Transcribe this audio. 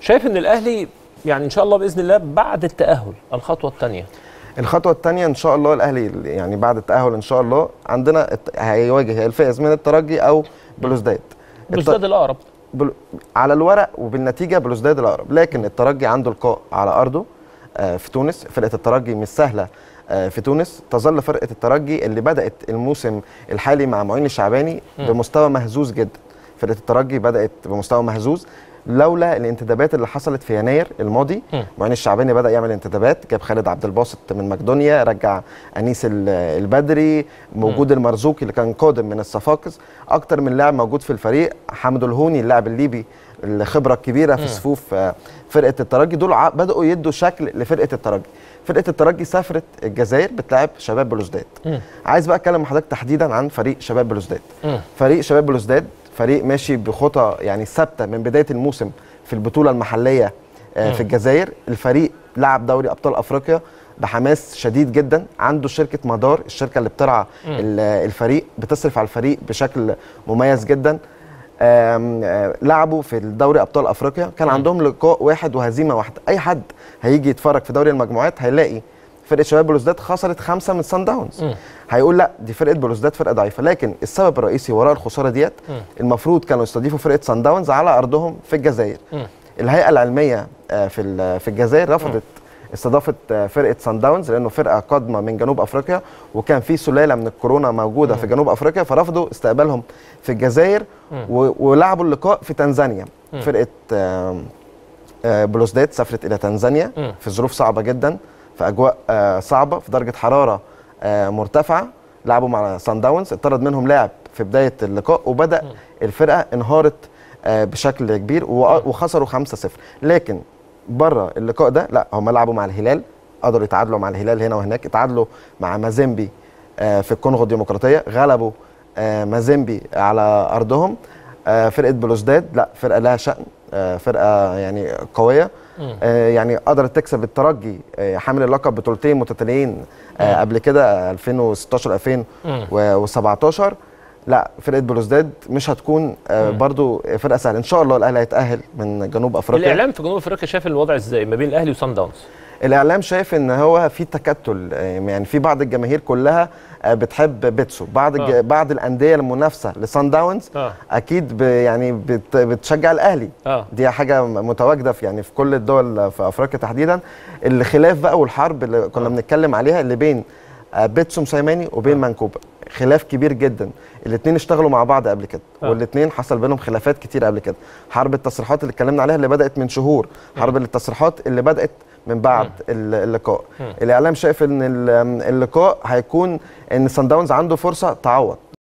شايف ان الاهلي يعني ان شاء الله باذن الله بعد التاهل الخطوه الثانيه الخطوه الثانيه ان شاء الله الاهلي يعني بعد التاهل ان شاء الله عندنا الت- هيواجه الفائز من الترجي او بلوزداد الت- بلوزداد الاقرب بل... على الورق وبالنتيجه بلوزداد الاقرب لكن الترجي عنده لقاء على ارضه آه، في تونس فرقه الترجي مش سهله آه، في تونس تظل فرقه الترجي اللي بدات الموسم الحالي مع معين الشعباني بمستوى مهزوز جدا فرقه الترجي بدات بمستوى مهزوز لولا الانتدابات اللي حصلت في يناير الماضي مم. معين الشعباني بدا يعمل انتدابات جاب خالد عبد الباسط من مقدونيا رجع انيس ال- البدري موجود المرزوقي اللي كان قادم من الصفاقس اكتر من لاعب موجود في الفريق حمد الهوني اللاعب الليبي الخبره الكبيره في صفوف آه، فرقه الترجي دول ع- بداوا يدوا شكل لفرقه الترجي فرقه الترجي سافرت الجزائر بتلعب شباب بلوزداد مم. عايز بقى اتكلم مع حضرتك تحديدا عن فريق شباب بلوزداد مم. فريق شباب بلوزداد فريق ماشي بخطى يعني ثابته من بدايه الموسم في البطوله المحليه آه، في الجزائر الفريق لعب دوري ابطال افريقيا بحماس شديد جدا عنده شركه مدار الشركه اللي بترعى ال- الفريق بتصرف على الفريق بشكل مميز جدا آم، آه، لعبوا في الدوري ابطال افريقيا كان عندهم لقاء واحد وهزيمه واحده اي حد هيجي يتفرج في دوري المجموعات هيلاقي فرقه شباب بلوزداد خسرت خمسه من سان داونز مم. هيقول لا دي فرقه بلوزداد فرقه ضعيفه لكن السبب الرئيسي وراء الخساره ديت المفروض كانوا يستضيفوا فرقه سان داونز على ارضهم في الجزائر مم. الهيئه العلميه آه، في ال- في الجزائر رفضت استضافه آه، فرقه سان داونز لانه فرقه قادمه من جنوب افريقيا وكان في سلاله من الكورونا موجوده في جنوب افريقيا فرفضوا استقبالهم في الجزائر و- ولعبوا اللقاء في تنزانيا فرقه آم، آه، بلوزداد سافرت الى تنزانيا مم. في ظروف صعبه جدا في اجواء آه، صعبه في درجه حراره آه، مرتفعه لعبوا مع سان داونز اتطرد منهم لاعب في بدايه اللقاء وبدا الفرقه انهارت آه، بشكل كبير و- وخسروا 5-0 لكن بره اللقاء ده لا هم لعبوا مع الهلال قدروا يتعادلوا مع الهلال هنا وهناك اتعادلوا مع مازيمبي آه، في الكونغو الديمقراطيه غلبوا آه، مازيمبي على ارضهم آه، فرقه بلوزداد لا فرقه لها شأن آه، فرقه يعني قويه آه، يعني قدرت تكسب الترجي آه، حامل اللقب بطولتين متتاليين آه، قبل كده 2016 2017 لا فرقه بلوزداد مش هتكون آه، برضو فرقه سهله ان شاء الله الاهلي هيتاهل من جنوب افريقيا الاعلام في جنوب افريقيا شايف الوضع ازاي ما بين الاهلي وصن داونز الاعلام شايف ان هو في تكتل آه، يعني في بعض الجماهير كلها آه، بتحب بيتسو بعض الج... آه. بعض الانديه المنافسه لسان داونز اه اكيد ب... يعني بت... بتشجع الاهلي اه دي حاجه متواجده في يعني في كل الدول في افريقيا تحديدا الخلاف بقى والحرب اللي كنا آه. بنتكلم عليها اللي بين آه، بيتسو سايماني وبين منكوبه خلاف كبير جدا الاثنين اشتغلوا مع بعض قبل كده آه. والاثنين حصل بينهم خلافات كتير قبل كده حرب التصريحات اللي اتكلمنا عليها اللي بدات من شهور حرب التصريحات اللي بدات من بعد ال- اللقاء الاعلام شايف ان ال- اللقاء هيكون ان سان داونز عنده فرصه تعوض